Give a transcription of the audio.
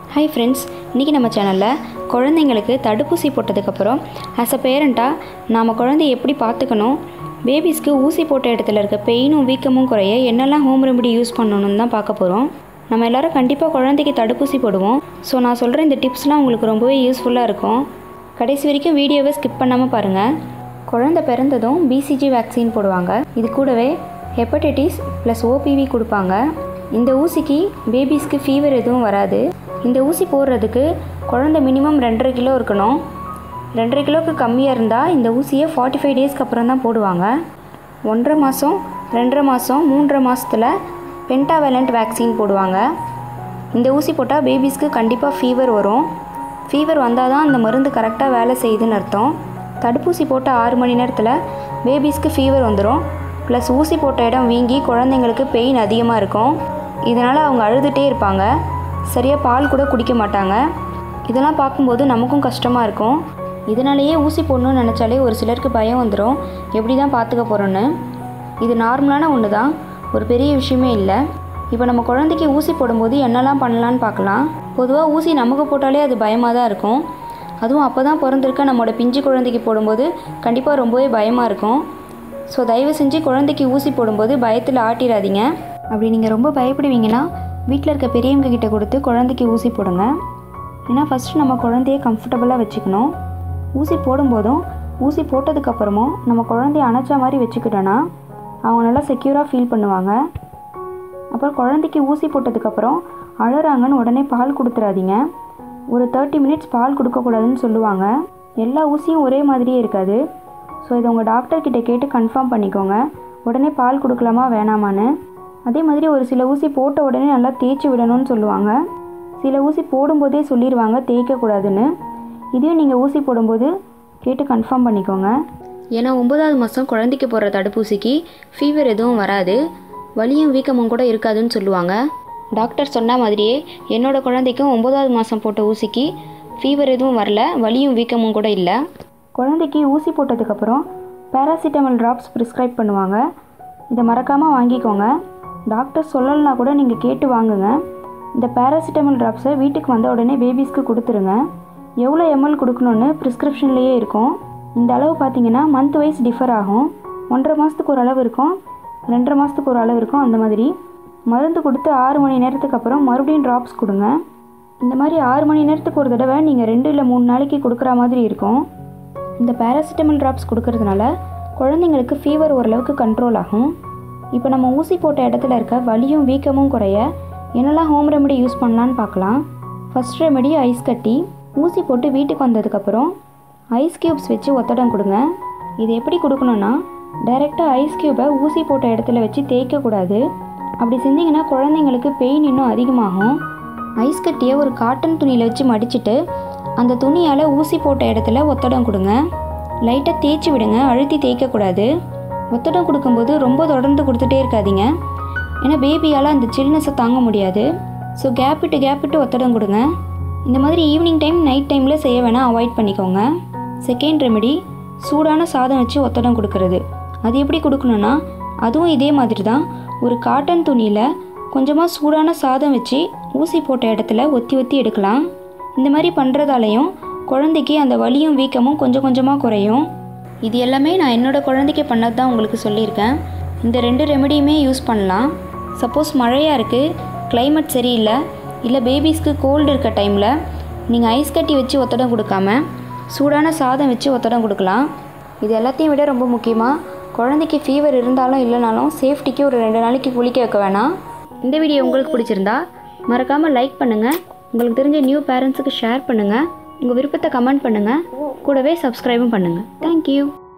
hi friends இன்றைக்கி நம்ம சேனலில் குழந்தைங்களுக்கு தடுப்பூசி போட்டதுக்கப்புறம் ஆஸ் அ பேரண்ட்டாக நாம் குழந்தைய எப்படி பார்த்துக்கணும் பேபிஸ்க்கு ஊசி போட்ட இடத்துல இருக்க பெயினும் வீக்கமும் குறைய என்னெல்லாம் ஹோம் ரெமெடி யூஸ் பண்ணணும்னு தான் பார்க்க போகிறோம் நம்ம எல்லாரும் கண்டிப்பாக குழந்தைக்கு தடுப்பூசி போடுவோம் ஸோ நான் சொல்கிற இந்த டிப்ஸ்லாம் உங்களுக்கு ரொம்பவே யூஸ்ஃபுல்லாக இருக்கும் கடைசி வரைக்கும் வீடியோவை ஸ்கிப் பண்ணாமல் பாருங்கள் குழந்தை பிறந்ததும் பிசிஜி வேக்சின் போடுவாங்க இது கூடவே ஹெப்படைட்டிஸ் ப்ளஸ் ஓபிவி கொடுப்பாங்க இந்த ஊசிக்கு பேபிஸ்க்கு ஃபீவர் எதுவும் வராது இந்த ஊசி போடுறதுக்கு குழந்தை மினிமம் ரெண்டரை கிலோ இருக்கணும் ரெண்டரை கிலோவுக்கு கம்மியாக இருந்தால் இந்த ஊசியை ஃபார்ட்டி ஃபைவ் டேஸ்க்கு அப்புறம் தான் போடுவாங்க ஒன்றரை மாதம் ரெண்டரை மாதம் மூன்றரை மாதத்தில் பென்டாவேலண்ட் வேக்சின் போடுவாங்க இந்த ஊசி போட்டால் பேபிஸ்க்கு கண்டிப்பாக ஃபீவர் வரும் ஃபீவர் வந்தால் தான் அந்த மருந்து கரெக்டாக வேலை செய்யுதுன்னு அர்த்தம் தடுப்பூசி போட்ட ஆறு மணி நேரத்தில் பேபிஸ்க்கு ஃபீவர் வந்துடும் ப்ளஸ் ஊசி போட்ட இடம் வீங்கி குழந்தைங்களுக்கு பெயின் அதிகமாக இருக்கும் இதனால் அவங்க அழுதுகிட்டே இருப்பாங்க சரியாக பால் கூட குடிக்க மாட்டாங்க இதெல்லாம் பார்க்கும்போது நமக்கும் கஷ்டமாக இருக்கும் இதனாலேயே ஊசி போடணும்னு நினச்சாலே ஒரு சிலருக்கு பயம் வந்துடும் எப்படி தான் பார்த்துக்க போகிறோன்னு இது நார்மலான ஒன்று தான் ஒரு பெரிய விஷயமே இல்லை இப்போ நம்ம குழந்தைக்கு ஊசி போடும்போது என்னெல்லாம் பண்ணலான்னு பார்க்கலாம் பொதுவாக ஊசி நமக்கு போட்டாலே அது பயமாக தான் இருக்கும் அதுவும் அப்போ தான் பிறந்திருக்க நம்மளோட பிஞ்சு குழந்தைக்கு போடும்போது கண்டிப்பாக ரொம்பவே பயமாக இருக்கும் ஸோ தயவு செஞ்சு குழந்தைக்கு ஊசி போடும்போது பயத்தில் ஆட்டிடாதீங்க அப்படி நீங்கள் ரொம்ப பயப்படுவீங்கன்னா வீட்டில் இருக்க பெரியவங்க கிட்ட கொடுத்து குழந்தைக்கு ஊசி போடுங்க ஏன்னா ஃபஸ்ட்டு நம்ம குழந்தைய கம்ஃபர்டபுளாக வச்சுக்கணும் ஊசி போடும்போதும் ஊசி போட்டதுக்கப்புறமும் நம்ம குழந்தைய அணைச்ச மாதிரி வச்சுக்கிட்டோன்னா அவங்க நல்லா செக்யூராக ஃபீல் பண்ணுவாங்க அப்புறம் குழந்தைக்கு ஊசி போட்டதுக்கப்புறம் அழறாங்கன்னு உடனே பால் கொடுத்துறாதீங்க ஒரு தேர்ட்டி மினிட்ஸ் பால் கொடுக்கக்கூடாதுன்னு சொல்லுவாங்க எல்லா ஊசியும் ஒரே மாதிரியே இருக்காது ஸோ இதை உங்கள் டாக்டர் கிட்ட கேட்டு கன்ஃபார்ம் பண்ணிக்கோங்க உடனே பால் கொடுக்கலாமா வேணாமான்னு அதே மாதிரி ஒரு சில ஊசி போட்ட உடனே நல்லா தேய்ச்சி விடணும்னு சொல்லுவாங்க சில ஊசி போடும்போதே சொல்லிடுவாங்க தேய்க்கக்கூடாதுன்னு இதையும் நீங்கள் ஊசி போடும்போது கேட்டு கன்ஃபார்ம் பண்ணிக்கோங்க ஏன்னா ஒன்பதாவது மாதம் குழந்தைக்கு போடுற தடுப்பூசிக்கு ஃபீவர் எதுவும் வராது வலியும் வீக்கமும் கூட இருக்காதுன்னு சொல்லுவாங்க டாக்டர் சொன்ன மாதிரியே என்னோட குழந்தைக்கும் ஒன்பதாவது மாதம் போட்ட ஊசிக்கு ஃபீவர் எதுவும் வரல வலியும் வீக்கமும் கூட இல்லை குழந்தைக்கு ஊசி போட்டதுக்கப்புறம் பேராசிட்டமல் ட்ராப்ஸ் ப்ரிஸ்கிரைப் பண்ணுவாங்க இதை மறக்காமல் வாங்கிக்கோங்க டாக்டர் சொல்லலைனா கூட நீங்கள் கேட்டு வாங்குங்க இந்த பேராசிட்டமல் ட்ராப்ஸை வீட்டுக்கு வந்த உடனே பேபிஸ்க்கு கொடுத்துருங்க எவ்வளோ எம்எல் கொடுக்கணுன்னு ப்ரிஸ்கிரிப்ஷன்லேயே இருக்கும் இந்த அளவு பார்த்தீங்கன்னா மந்த் வைஸ் டிஃபர் ஆகும் ஒன்றரை மாதத்துக்கு ஒரு அளவு இருக்கும் ரெண்டரை மாதத்துக்கு ஒரு அளவு இருக்கும் அந்த மாதிரி மருந்து கொடுத்து ஆறு மணி நேரத்துக்கு அப்புறம் மறுபடியும் ட்ராப்ஸ் கொடுங்க இந்த மாதிரி ஆறு மணி நேரத்துக்கு ஒரு தடவை நீங்கள் ரெண்டு இல்லை மூணு நாளைக்கு கொடுக்குற மாதிரி இருக்கும் இந்த பேராசிட்டமல் ட்ராப்ஸ் கொடுக்கறதுனால குழந்தைங்களுக்கு ஃபீவர் ஓரளவுக்கு கண்ட்ரோல் ஆகும் இப்போ நம்ம ஊசி போட்ட இடத்துல இருக்க வலியும் வீக்கமும் குறைய என்னெல்லாம் ஹோம் ரெமெடி யூஸ் பண்ணலான்னு பார்க்கலாம் ஃபஸ்ட் ரெமெடி ஐஸ் கட்டி ஊசி போட்டு வீட்டுக்கு வந்ததுக்கப்புறம் ஐஸ் க்யூப்ஸ் வச்சு ஒத்தடம் கொடுங்க இது எப்படி கொடுக்கணுன்னா டைரெக்டாக ஐஸ் க்யூபை ஊசி போட்ட இடத்துல வச்சு தேய்க்கக்கூடாது அப்படி செஞ்சிங்கன்னா குழந்தைங்களுக்கு பெயின் இன்னும் அதிகமாகும் ஐஸ் கட்டியை ஒரு காட்டன் துணியில் வச்சு மடிச்சிட்டு அந்த துணியால் ஊசி போட்ட இடத்துல ஒத்தடம் கொடுங்க லைட்டாக தேய்ச்சி விடுங்க அழுத்தி தேய்க்கக்கூடாது ஒத்தடம் கொடுக்கும்போது ரொம்ப தொடர்ந்து கொடுத்துட்டே இருக்காதீங்க ஏன்னா பேபியால் அந்த சில்னஸை தாங்க முடியாது ஸோ கேப் விட்டு கேப் விட்டு ஒத்தடம் கொடுங்க இந்த மாதிரி ஈவினிங் டைம் நைட் டைமில் செய்ய வேணால் அவாய்ட் பண்ணிக்கோங்க செகண்ட் ரெமெடி சூடான சாதம் வச்சு ஒத்தடம் கொடுக்கறது அது எப்படி கொடுக்கணுன்னா அதுவும் இதே மாதிரி தான் ஒரு காட்டன் துணியில் கொஞ்சமாக சூடான சாதம் வச்சு ஊசி போட்ட இடத்துல ஒத்தி ஒத்தி எடுக்கலாம் இந்த மாதிரி பண்ணுறதாலையும் குழந்தைக்கு அந்த வலியும் வீக்கமும் கொஞ்சம் கொஞ்சமாக குறையும் இது எல்லாமே நான் என்னோடய குழந்தைக்கு பண்ணது தான் உங்களுக்கு சொல்லியிருக்கேன் இந்த ரெண்டு ரெமெடியுமே யூஸ் பண்ணலாம் சப்போஸ் மழையாக இருக்குது கிளைமேட் சரியில்லை இல்லை பேபிஸ்க்கு கோல்டு இருக்க டைமில் நீங்கள் ஐஸ் கட்டி வச்சு ஒத்தடம் கொடுக்காம சூடான சாதம் வச்சு ஒத்தடம் கொடுக்கலாம் இது எல்லாத்தையும் விட ரொம்ப முக்கியமாக குழந்தைக்கு ஃபீவர் இருந்தாலும் இல்லைனாலும் சேஃப்டிக்கு ஒரு ரெண்டு நாளைக்கு குளிக்க வைக்க வேணாம் இந்த வீடியோ உங்களுக்கு பிடிச்சிருந்தா மறக்காமல் லைக் பண்ணுங்கள் உங்களுக்கு தெரிஞ்ச நியூ பேரண்ட்ஸுக்கு ஷேர் பண்ணுங்கள் உங்கள் விருப்பத்தை கமெண்ட் பண்ணுங்கள் கூடவே சப்ஸ்கிரைபும் பண்ணுங்கள் தேங்க்யூ